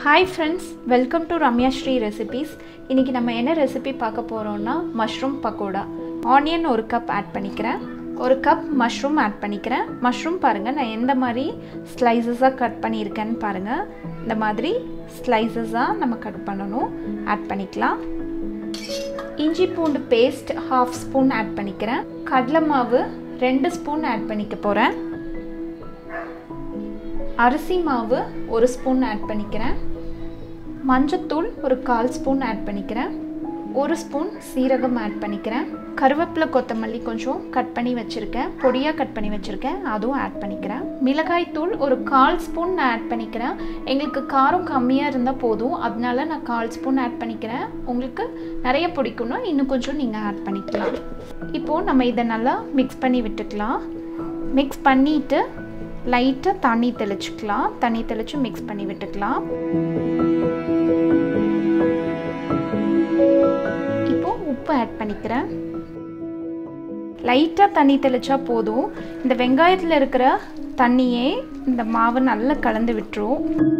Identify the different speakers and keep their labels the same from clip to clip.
Speaker 1: hi friends welcome to Ramya Sri recipes இன்றைக்கி நம்ம என்ன ரெசிபி பார்க்க போகிறோம்னா மஷ்ரூம் பக்கோடா ஆனியன் ஒரு கப் ஆட் பண்ணிக்கிறேன் ஒரு கப் மஷ்ரூம் ஆட் பண்ணிக்கிறேன் மஷ்ரூம் பாருங்கள் நான் எந்த மாதிரி ஸ்லைசஸாக கட் பண்ணியிருக்கேன்னு பாருங்கள் இந்த மாதிரி ஸ்லைசஸாக நம்ம கட் பண்ணணும் ஆட் பண்ணிக்கலாம் இஞ்சி பூண்டு பேஸ்ட் ஹாஃப் ஸ்பூன் ஆட் பண்ணிக்கிறேன் கடலை மாவு ரெண்டு ஸ்பூன் ஆட் பண்ணிக்க போகிறேன் அரிசி மாவு ஒரு ஸ்பூன் ஆட் பண்ணிக்கிறேன் மஞ்சத்தூள் ஒரு கால் ஸ்பூன் ஆட் பண்ணிக்கிறேன் ஒரு ஸ்பூன் சீரகம் ஆட் பண்ணிக்கிறேன் கருவேப்பிலை கொத்தமல்லி கொஞ்சம் கட் பண்ணி வச்சுருக்கேன் பொடியாக கட் பண்ணி வச்சுருக்கேன் அதுவும் ஆட் பண்ணிக்கிறேன் மிளகாய் தூள் ஒரு கால் ஸ்பூன் நான் ஆட் பண்ணிக்கிறேன் எங்களுக்கு காரம் கம்மியாக இருந்தால் போதும் அதனால நான் கால் ஸ்பூன் ஆட் பண்ணிக்கிறேன் உங்களுக்கு நிறைய பிடிக்கும்னா இன்னும் கொஞ்சம் நீங்கள் ஆட் பண்ணிக்கலாம் இப்போது நம்ம இதை நல்லா மிக்ஸ் பண்ணி விட்டுக்கலாம் மிக்ஸ் பண்ணிவிட்டு லைட்டாக தண்ணி தெளிச்சுக்கலாம் தண்ணி தெளித்து மிக்ஸ் பண்ணி விட்டுக்கலாம் இப்போது உப்பு ஆட் பண்ணிக்கிறேன் லைட்டாக தண்ணி தெளித்தா போதும் இந்த வெங்காயத்தில் இருக்கிற தண்ணியே இந்த மாவு நல்லா கலந்து விட்டுரும்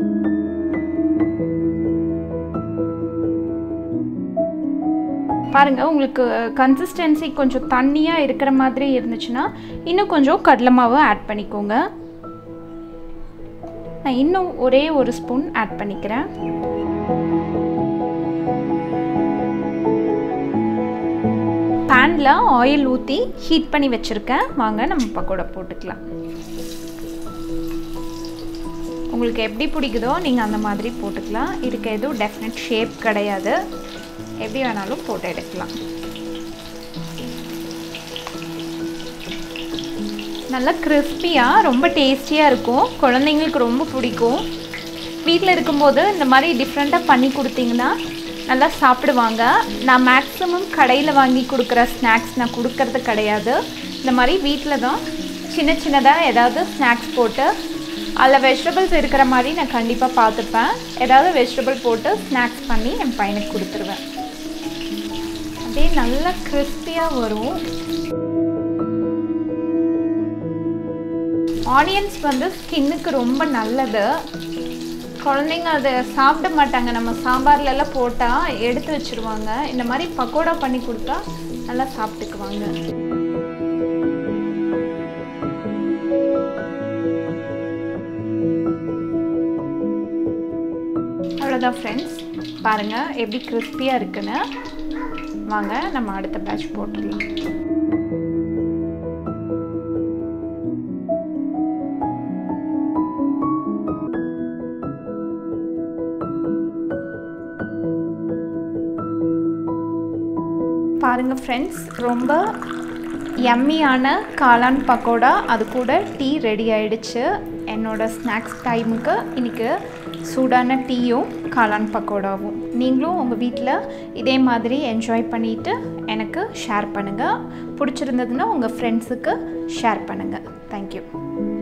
Speaker 1: பாருங்கள் உங்களுக்கு கன்சிஸ்டன்சி கொஞ்சம் தண்ணியாக இருக்கிற மாதிரி இருந்துச்சுன்னா இன்னும் கொஞ்சம் கடலை மாவு ஆட் பண்ணிக்கோங்க நான் இன்னும் ஒரே ஒரு ஸ்பூன் ஆட் பண்ணிக்கிறேன் பேனில் ஆயில் ஊற்றி ஹீட் பண்ணி வச்சுருக்கேன் வாங்க நம்ம பக்கோடா போட்டுக்கலாம் உங்களுக்கு எப்படி பிடிக்குதோ நீங்கள் அந்த மாதிரி போட்டுக்கலாம் இதுக்கு எதுவும் டெஃபினட் ஷேப் கிடையாது எப்படி வேணாலும் போட்டு எடுக்கலாம் நல்லா கிறிஸ்பியாக ரொம்ப டேஸ்டியாக இருக்கும் குழந்தைங்களுக்கு ரொம்ப பிடிக்கும் வீட்டில் இருக்கும்போது இந்த மாதிரி டிஃப்ரெண்ட்டாக பண்ணி கொடுத்தீங்கன்னா நல்லா சாப்பிடுவாங்க நான் மேக்ஸிமம் கடையில் வாங்கி கொடுக்குற ஸ்நாக்ஸ் நான் கொடுக்கறது கிடையாது இந்த மாதிரி வீட்டில் தான் சின்ன சின்னதாக ஏதாவது ஸ்நாக்ஸ் போட்டு அதில் வெஜிடபிள்ஸ் இருக்கிற மாதிரி நான் கண்டிப்பாக பார்த்துப்பேன் ஏதாவது வெஜிடபிள் போட்டு ஸ்நாக்ஸ் பண்ணி என் பையனுக்கு கொடுத்துருவேன் அப்படியே நல்லா கிறிஸ்பியாக வரும் ஆனியன்ஸ் வந்து ஸ்கின்னுக்கு ரொம்ப நல்லது குழந்தைங்க அதை சாப்பிட மாட்டாங்க நம்ம சாம்பார்லலாம் போட்டால் எடுத்து வச்சுருவாங்க இந்த மாதிரி பக்கோடா பண்ணி கொடுத்தா நல்லா சாப்பிட்டுக்குவாங்க அவ்வளோதான் ஃப்ரெண்ட்ஸ் பாருங்கள் எப்படி கிறிஸ்பியாக இருக்குன்னு வாங்க நம்ம அடுத்த பேட்ச் போட்டுடலாம் பாருங்கள் ஃப்ரெண்ட்ஸ் ரொம்ப எம்மியான காளான் பக்கோடா அது கூட டீ ரெடி ஆயிடுச்சு என்னோடய ஸ்நாக்ஸ் டைமுக்கு இன்றைக்கி சூடான டீயும் காளான் பக்கோடாவும் நீங்களும் உங்கள் வீட்டில் இதே மாதிரி என்ஜாய் பண்ணிவிட்டு எனக்கு ஷேர் பண்ணுங்கள் பிடிச்சிருந்ததுன்னா உங்கள் ஃப்ரெண்ட்ஸுக்கு ஷேர் பண்ணுங்கள் தேங்க்யூ